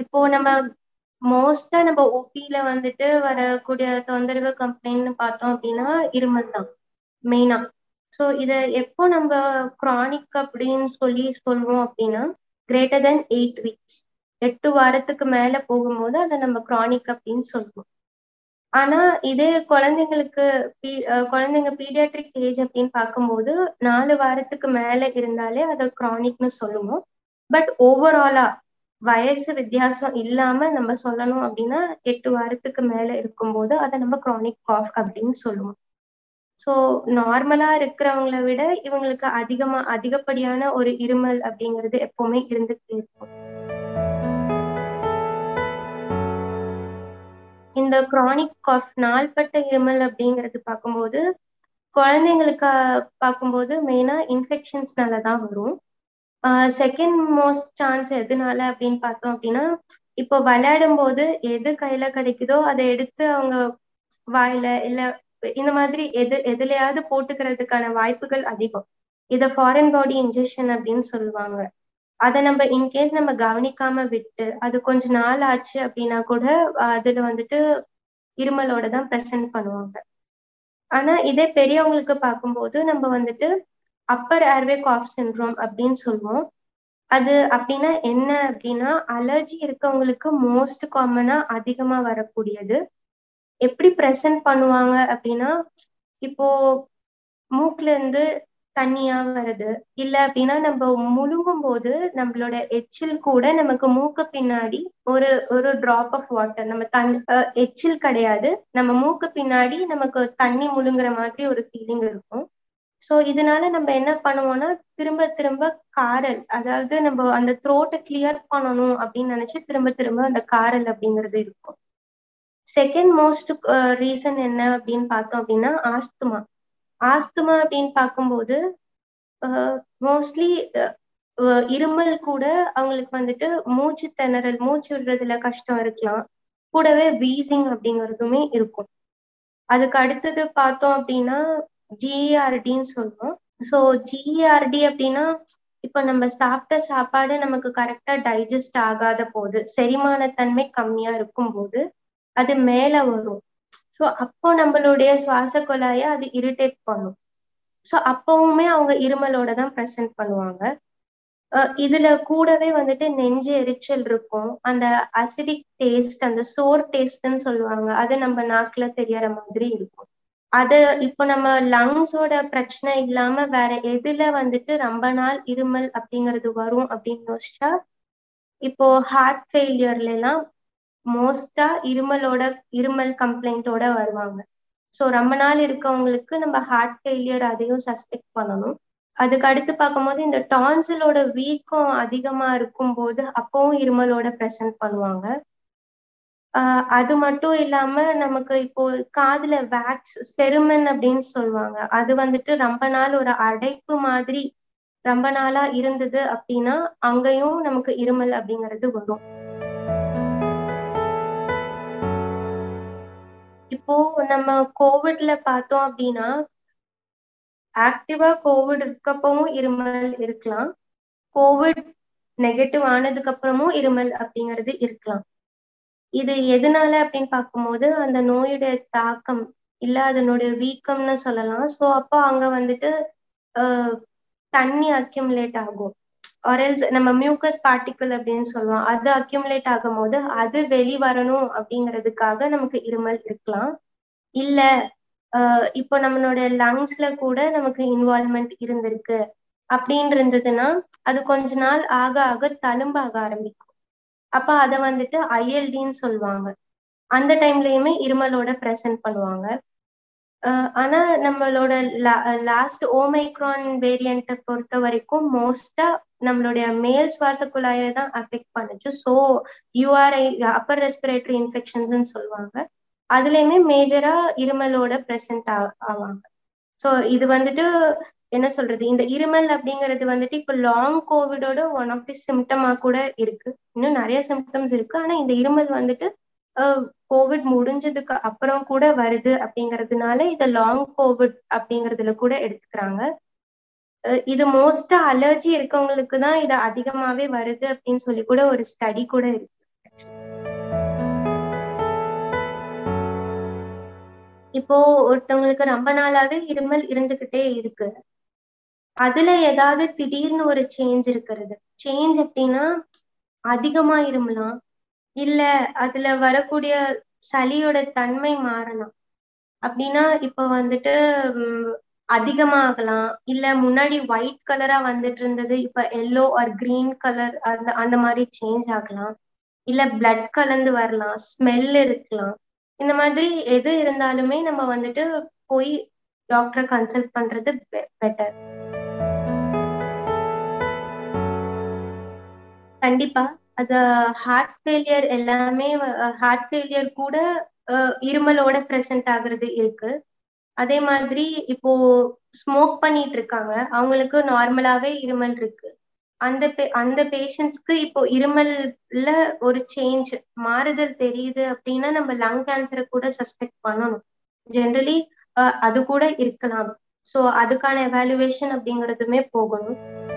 இப்போ நம்ம மோஸ்டா நம்ம ஓபில வந்துட்டு வரக்கூடிய தொந்தரவு கம்ப்ளைண்ட்னு பார்த்தோம் அப்படின்னா இருமல் தான் மெயினா ஸோ இதை எப்போ நம்ம க்ரானிக் அப்படின்னு சொல்லி சொல்லுவோம் அப்படின்னா கிரேட்டர் தென் எயிட் வீக்ஸ் எட்டு வாரத்துக்கு மேல போகும்போது அதை நம்ம க்ரானிக் அப்படின்னு சொல்லுவோம் ஆனா இதே குழந்தைங்களுக்கு குழந்தைங்க பீடியாட்ரிக் ஏஜ் அப்படின்னு பார்க்கும்போது நாலு வாரத்துக்கு மேல இருந்தாலே அதை க்ரானிக்னு சொல்லுவோம் பட் ஓவராலா வயசு வித்தியாசம் இல்லாம நம்ம சொல்லணும் அப்படின்னா எட்டு வாரத்துக்கு மேல இருக்கும்போது அதை நம்ம க்ரானிக் காஃப் அப்படின்னு சொல்லுவோம் ஸோ நார்மலா இருக்கிறவங்கள விட இவங்களுக்கு அதிகமா அதிகப்படியான ஒரு இருமல் அப்படிங்கிறது எப்பவுமே இருந்துகிட்டே இருக்கும் இந்த க்ரானிக் காஃப் நாள்பட்ட இருமல் அப்படிங்கிறது பார்க்கும்போது குழந்தைங்களுக்கு பார்க்கும்போது மெயினா இன்ஃபெக்ஷன்ஸ்னால தான் வரும் செகண்ட் மோஸ்ட் சான்ஸ் எதுனால அப்படின்னு பார்த்தோம் அப்படின்னா இப்போ விளையாடும் போது எது கையில கிடைக்குதோ அதை எடுத்து அவங்க வாயில இல்ல இந்த மாதிரி எது எதுலயாவது போட்டுக்கிறதுக்கான வாய்ப்புகள் அதிகம் இத ஃபாரின் பாடி இன்ஜெக்ஷன் அப்படின்னு சொல்லுவாங்க அதை நம்ம இன்கேஸ் நம்ம கவனிக்காம விட்டு அது கொஞ்ச நாள் ஆச்சு அப்படின்னா கூட அதுல வந்துட்டு இருமலோட தான் ப்ரெசென்ட் பண்ணுவாங்க ஆனா இதே பெரியவங்களுக்கு பார்க்கும்போது நம்ம வந்துட்டு அப்பர் ஏர்வே காஃப் சின்ட்ரோம் அப்படின்னு சொல்லுவோம் அது அப்படின்னா என்ன அப்படின்னா அலர்ஜி இருக்கவங்களுக்கு மோஸ்ட் காமனா அதிகமா வரக்கூடியது எப்படி ப்ரெசென்ட் பண்ணுவாங்க அப்படின்னா இப்போ மூக்குல இருந்து தண்ணியா வருது இல்ல அப்படின்னா நம்ம முழுங்கும் போது நம்மளோட எச்சில் கூட நமக்கு மூக்கு பின்னாடி ஒரு ஒரு டிராப் ஆஃப் வாட்டர் நம்ம தன் எச்சில் கிடையாது நம்ம மூக்கு பின்னாடி நமக்கு தண்ணி முழுங்குற மாதிரி ஒரு ஃபீலிங் இருக்கும் ஸோ இதனால நம்ம என்ன பண்ணுவோம்னா திரும்ப திரும்ப காரல் அதாவது நம்ம அந்த த்ரோட்டை கிளியர் பண்ணணும் அப்படின்னு நினைச்சு திரும்ப திரும்ப அந்த காரல் அப்படிங்கிறது இருக்கும் செகண்ட் மோஸ்ட் ரீசன் என்ன அப்படின்னு பார்த்தோம் அப்படின்னா ஆஸ்துமா ஆஸ்துமா அப்படின்னு பார்க்கும்போது மோஸ்ட்லி இருமல் கூட அவங்களுக்கு வந்துட்டு மூச்சு திணறல் மூச்சு விடுறதுல கஷ்டம் இருக்கலாம் கூடவே வீசிங் அப்படிங்கிறதுமே இருக்கும் அதுக்கு அடுத்தது பார்த்தோம் அப்படின்னா ஜிஆர்டின்னு சொல்லுவோம் ஸோ ஜிஆர்டி அப்படின்னா இப்ப நம்ம சாப்பிட்ட சாப்பாடு நமக்கு கரெக்டா டைஜஸ்ட் ஆகாத போது செரிமானத்தன்மை கம்மியா இருக்கும் போது அது மேல வரும் ஸோ அப்போ நம்மளுடைய சுவாச குழாய அது இரிட்டேட் பண்ணும் ஸோ அப்பவுமே அவங்க இருமலோட தான் ப்ரெசென்ட் பண்ணுவாங்க இதுல கூடவே வந்துட்டு நெஞ்சு எரிச்சல் இருக்கும் அந்த அசிடிக் டேஸ்ட் அந்த சோர் டேஸ்ட்னு சொல்லுவாங்க அது நம்ம நாக்குல தெரியற மாதிரி இருக்கும் அது இப்போ நம்ம லங்ஸோட பிரச்சனை இல்லாம வேற எதுல வந்துட்டு ரொம்ப நாள் இருமல் அப்படிங்கிறது வரும் அப்படின்னு யோசிச்சா இப்போ ஹார்ட் ஃபெயிலியர்ல எல்லாம் மோஸ்டா இருமலோட இருமல் கம்ப்ளைண்ட்டோட வருவாங்க ஸோ ரொம்ப நாள் இருக்கவங்களுக்கு நம்ம ஹார்ட் ஃபெயிலியர் அதையும் சஸ்பெக்ட் பண்ணணும் அதுக்கு அடுத்து பார்க்கும்போது இந்த டான்சிலோட வீக்கம் அதிகமா இருக்கும்போது அப்பவும் இருமலோட ப்ரெசென்ட் பண்ணுவாங்க ஆஹ் அது மட்டும் இல்லாம நமக்கு இப்போ காதுல வேக்ஸ் செருமன் அப்படின்னு சொல்லுவாங்க அது வந்துட்டு ரொம்ப நாள் ஒரு அடைப்பு மாதிரி ரொம்ப நாளா இருந்தது அப்படின்னா அங்கேயும் நமக்கு இருமல் அப்படிங்கிறது வரும் இப்போ நம்ம கோவிட்ல பார்த்தோம் அப்படின்னா ஆக்டிவா கோவிட் இருக்கப்பவும் இருமல் இருக்கலாம் கோவிட் நெகட்டிவ் ஆனதுக்கு அப்புறமும் இருமல் அப்படிங்கிறது இருக்கலாம் இது எதனால அப்படின்னு பார்க்கும்போது அந்த நோயுடைய தாக்கம் இல்ல அதனுடைய வீக்கம்னு சொல்லலாம் ஸோ அப்போ அங்க வந்துட்டு தண்ணி அக்யூமுலேட் ஆகும் ஆரல்ஸ் நம்ம மியூக்கஸ் பார்ட்டிக்கல் அப்படின்னு சொல்லுவோம் அது அக்யூமுலேட் ஆகும் போது அது வெளி வரணும் அப்படிங்கிறதுக்காக நமக்கு இருமல் இருக்கலாம் இல்ல இப்போ நம்மளோட லங்ஸ்ல கூட நமக்கு இன்வால்மெண்ட் இருந்திருக்கு அப்படின்னு இருந்ததுன்னா அது கொஞ்ச நாள் ஆக ஆக தழும்பாக ஆரம்பிக்கும் அப்ப அதை வந்துட்டு ஐஎல்டின்னு சொல்லுவாங்க அந்த டைம்லயுமே இருமலோட ப்ரெசென்ட் பண்ணுவாங்க ஆனா நம்மளோட லாஸ்ட் ஓமைக்ரான் வேரியண்ட்டை பொறுத்த வரைக்கும் மோஸ்டா நம்மளுடைய மேல் சுவாச குழாயை தான் அஃபெக்ட் பண்ணுச்சு ஸோ யூஆர்ஐ அப்பர் ரெஸ்பிரேட்டரி இன்ஃபெக்ஷன்ஸ்னு சொல்லுவாங்க அதுலயுமே மேஜரா இருமலோட ப்ரெசென்ட் ஆவாங்க ஸோ இது வந்துட்டு என்ன சொல்றது இந்த இருமல் அப்படிங்கிறது வந்துட்டு இப்போ லாங் கோவிடோட ஒன் ஆஃப் தி சிம்டமா கூட இருக்கு இன்னும் நிறைய சிம்டம்ஸ் இருக்கு ஆனா இந்த இருமல் வந்துட்டு கோவிட் முடிஞ்சதுக்கு அப்புறம் கூட வருது அப்படிங்கிறதுனால இதை லாங் கோவிட் அப்படிங்கறதுல கூட எடுத்துக்கிறாங்க இது மோஸ்டா அலர்ஜி இருக்கவங்களுக்கு தான் இது அதிகமாவே வருது அப்படின்னு சொல்லி கூட ஒரு ஸ்டடி கூட இருக்கு இப்போ ஒருத்தவங்களுக்கு ரொம்ப நாளாவே இருமல் இருந்துகிட்டே இருக்கு அதுல ஏதாவது திடீர்னு ஒரு சேஞ்ச் இருக்கிறது சேஞ்ச் அப்படின்னா அதிகமா இருமலாம் இல்ல அதுல வரக்கூடிய சளியோட தன்மை மாறலாம் அப்படின்னா இப்ப வந்துட்டு அதிகமாகலாம் இல்ல முன்னாடி ஒயிட் கலரா வந்துட்டு இருந்தது இப்ப எல்லோ ஆர் கிரீன் கலர் அந்த அந்த மாதிரி சேஞ்ச் ஆகலாம் இல்ல பிளட் கலந்து வரலாம் ஸ்மெல் இருக்கலாம் இந்த மாதிரி எது இருந்தாலுமே நம்ம வந்துட்டு போய் டாக்டரை கன்சல்ட் பண்றது பெட்டர் கண்டிப்பா அது ஹார்ட் ஃபெயிலியர் எல்லாமே ஹார்ட் ஃபெயிலியர் கூட இருமலோட ப்ரெசென்ட் ஆகுறது இருக்கு அதே மாதிரி இப்போ ஸ்மோக் பண்ணிட்டு இருக்காங்க அவங்களுக்கு நார்மலாவே இருமல் இருக்கு அந்த அந்த பேஷண்ட்ஸ்க்கு இப்போ இருமல்ல ஒரு சேஞ்ச் மாறுதல் தெரியுது அப்படின்னா நம்ம லங் கேன்சரை கூட சஸ்பெக்ட் பண்ணணும் ஜென்ரலி அது கூட இருக்கலாம் ஸோ அதுக்கான எவாலுவேஷன் அப்படிங்கிறதுமே போகணும்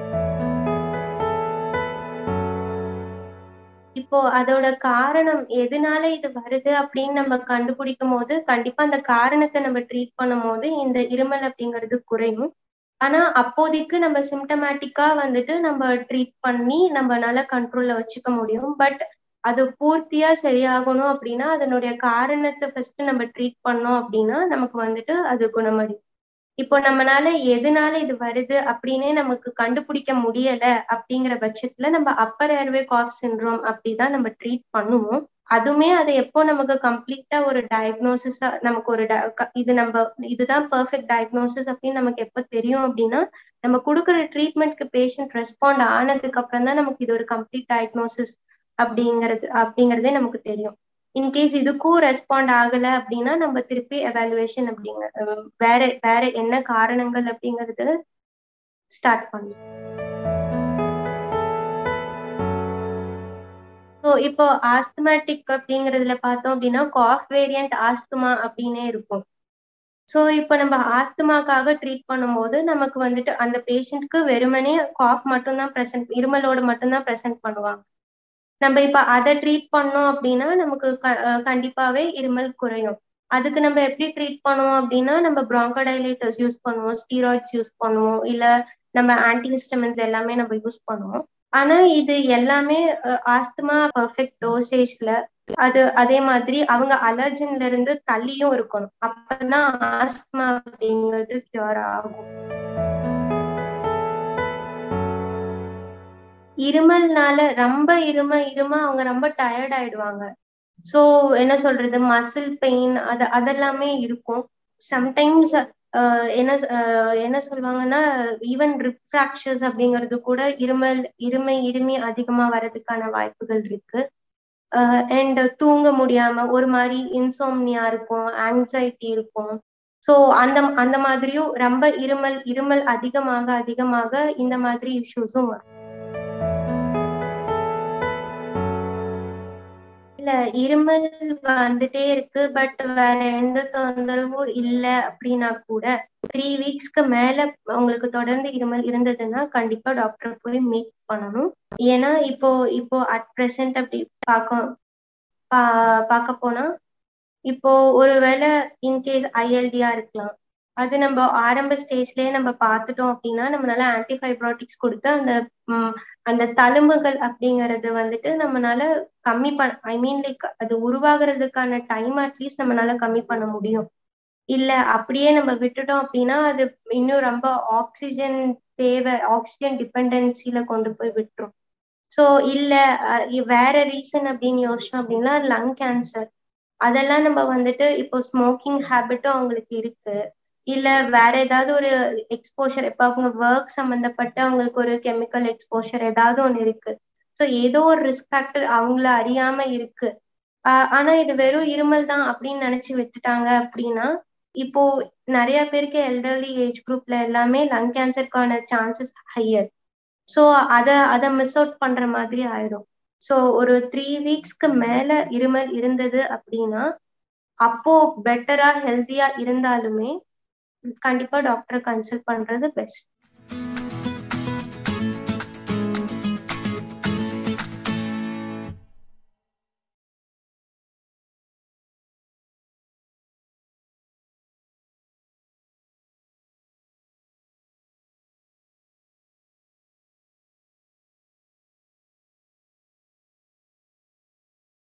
இப்போ அதோட காரணம் எதனால இது வருது அப்படின்னு நம்ம கண்டுபிடிக்கும் போது கண்டிப்பா அந்த காரணத்தை நம்ம ட்ரீட் பண்ணும் போது இந்த இருமல் அப்படிங்கிறது குறையும் ஆனா அப்போதைக்கு நம்ம சிம்டமேட்டிக்கா வந்துட்டு நம்ம ட்ரீட் பண்ணி நம்மளால கண்ட்ரோல்ல வச்சுக்க முடியும் பட் அது பூர்த்தியா சரியாகணும் அப்படின்னா அதனுடைய காரணத்தை ஃபர்ஸ்ட் நம்ம ட்ரீட் பண்ணோம் அப்படின்னா நமக்கு வந்துட்டு அது குணமடையும் இப்போ நம்மளால எதனால இது வருது அப்படின்னே நமக்கு கண்டுபிடிக்க முடியல அப்படிங்கிற பட்சத்துல நம்ம அப்பர் ஏர்வே காஃப் சின்ரோம் அப்படிதான் நம்ம ட்ரீட் பண்ணுவோம் அதுவுமே அதை எப்போ நமக்கு கம்ப்ளீட்டா ஒரு டயக்னோசிஸா நமக்கு ஒரு இது நம்ம இதுதான் பர்ஃபெக்ட் டயக்னோசிஸ் அப்படின்னு நமக்கு எப்போ தெரியும் அப்படின்னா நம்ம கொடுக்குற ட்ரீட்மெண்ட்க்கு பேஷண்ட் ரெஸ்பாண்ட் ஆனதுக்கு அப்புறம் தான் நமக்கு இது ஒரு கம்ப்ளீட் டயக்னோசிஸ் அப்படிங்கிறது அப்படிங்கிறதே நமக்கு தெரியும் இன்கேஸ் இதுக்கும் ரெஸ்பாண்ட் ஆகல அப்படின்னா நம்ம திருப்பி எவாலுவேஷன் அப்படிங்க வேற வேற என்ன காரணங்கள் அப்படிங்கறது ஸ்டார்ட் பண்ணும் ஸோ இப்போ ஆஸ்துமேட்டிக் அப்படிங்கிறதுல பார்த்தோம் அப்படின்னா காஃப் வேரியன்ட் ஆஸ்துமா அப்படின்னே இருக்கும் ஸோ இப்போ நம்ம ஆஸ்துமாக்காக ட்ரீட் பண்ணும்போது நமக்கு வந்துட்டு அந்த பேஷண்ட்க்கு வெறுமனே காஃப் மட்டும்தான் ப்ரெசென்ட் இருமலோட மட்டும்தான் ப்ரெசென்ட் பண்ணுவாங்க நம்ம இப்ப அதை ட்ரீட் பண்ணோம் அப்படின்னா நமக்கு கண்டிப்பாவே இருமல் குறையும் அதுக்கு நம்ம எப்படி ட்ரீட் பண்ணுவோம் அப்படின்னா நம்ம ப்ராங்கோடைலேட்டர்ஸ் யூஸ் பண்ணுவோம் ஸ்டீராய்ட்ஸ் யூஸ் பண்ணுவோம் இல்ல நம்ம ஆன்டிஹிஸ்டமின்ஸ் எல்லாமே நம்ம யூஸ் பண்ணுவோம் ஆனா இது எல்லாமே ஆஸ்துமா பர்ஃபெக்ட் டோசேஜ்ல அது அதே மாதிரி அவங்க அலர்ஜன்ல இருந்து தள்ளியும் இருக்கணும் அப்பதான் ஆஸ்துமா அப்படிங்கிறது கியூர் ஆகும் இருமல்னால ரொம்ப இரும இரும அவங்க ரொம்ப டயர்ட் ஆயிடுவாங்க ஸோ என்ன சொல்றது மசில் பெயின் அது அதெல்லாமே இருக்கும் சம்டைம்ஸ் என்ன என்ன சொல்லுவாங்கன்னா ஈவன் ரிப் ஃப்ராக்சர்ஸ் அப்படிங்கிறது கூட இருமல் இருமை இருமி அதிகமா வர்றதுக்கான வாய்ப்புகள் இருக்கு அண்ட் தூங்க முடியாம ஒரு மாதிரி இன்சோம்னியா இருக்கும் ஆங்ஸைட்டி இருக்கும் ஸோ அந்த அந்த மாதிரியும் ரொம்ப இருமல் இருமல் அதிகமாக அதிகமாக இந்த மாதிரி இஷ்யூஸும் வரும் இல்ல இருமல் வந்துட்டே இருக்கு பட் வேற எந்த தொந்தரவும் இல்ல அப்படின்னா கூட த்ரீ வீக்ஸ்க்கு மேல உங்களுக்கு தொடர்ந்து இருமல் இருந்ததுன்னா கண்டிப்பா டாக்டர் போய் மீட் பண்ணணும் ஏன்னா இப்போ இப்போ அட் ப்ரெசென்ட் அப்படி பார்க்க பா பார்க்க போனா இப்போ ஒருவேளை இன்கேஸ் ஐஎல்டியா இருக்கலாம் அது நம்ம ஆரம்ப ஸ்டேஜ்லயே நம்ம பார்த்துட்டோம் அப்படின்னா நம்மளால ஆன்டிஃபைப்ராட்டிக்ஸ் கொடுத்து அந்த அந்த தழும்புகள் அப்படிங்கறது வந்துட்டு நம்மளால கம்மி பண்ண ஐ மீன் லைக் அது உருவாகிறதுக்கான டைம் அட்லீஸ்ட் நம்மளால கம்மி பண்ண முடியும் இல்ல அப்படியே நம்ம விட்டுட்டோம் அப்படின்னா அது இன்னும் ரொம்ப ஆக்சிஜன் தேவை ஆக்சிஜன் டிபெண்டன்சில கொண்டு போய் விட்டுரும் ஸோ இல்ல வேற ரீசன் அப்படின்னு யோசிச்சோம் அப்படின்னா லங் கேன்சர் அதெல்லாம் நம்ம வந்துட்டு இப்போ ஸ்மோக்கிங் ஹேபிட்டும் அவங்களுக்கு இருக்கு இல்ல வேற ஏதாவது ஒரு எக்ஸ்போஷர் இப்ப அவங்க ஒர்க் சம்பந்தப்பட்ட அவங்களுக்கு ஒரு கெமிக்கல் எக்ஸ்போஷர் ஏதாவது ஒண்ணு இருக்கு ஸோ ஏதோ ஒரு ரிஸ்க் ஃபேக்டர் அவங்கள அறியாம இருக்கு ஆனா இது வெறும் இருமல் தான் அப்படின்னு நினைச்சு விட்டுட்டாங்க அப்படின்னா இப்போ நிறைய பேருக்கு எல்டர்லி ஏஜ் குரூப்ல எல்லாமே லங் கேன்சருக்கான சான்சஸ் ஹையர் ஸோ அதை அதை மிஸ் அவுட் பண்ற மாதிரி ஆயிடும் ஸோ ஒரு த்ரீ வீக்ஸ்க்கு மேல இருமல் இருந்தது அப்படின்னா அப்போ பெட்டரா ஹெல்த்தியா இருந்தாலுமே கண்டிப்பா டாக்டரை கன்சல்ட் பண்றது பெஸ்ட்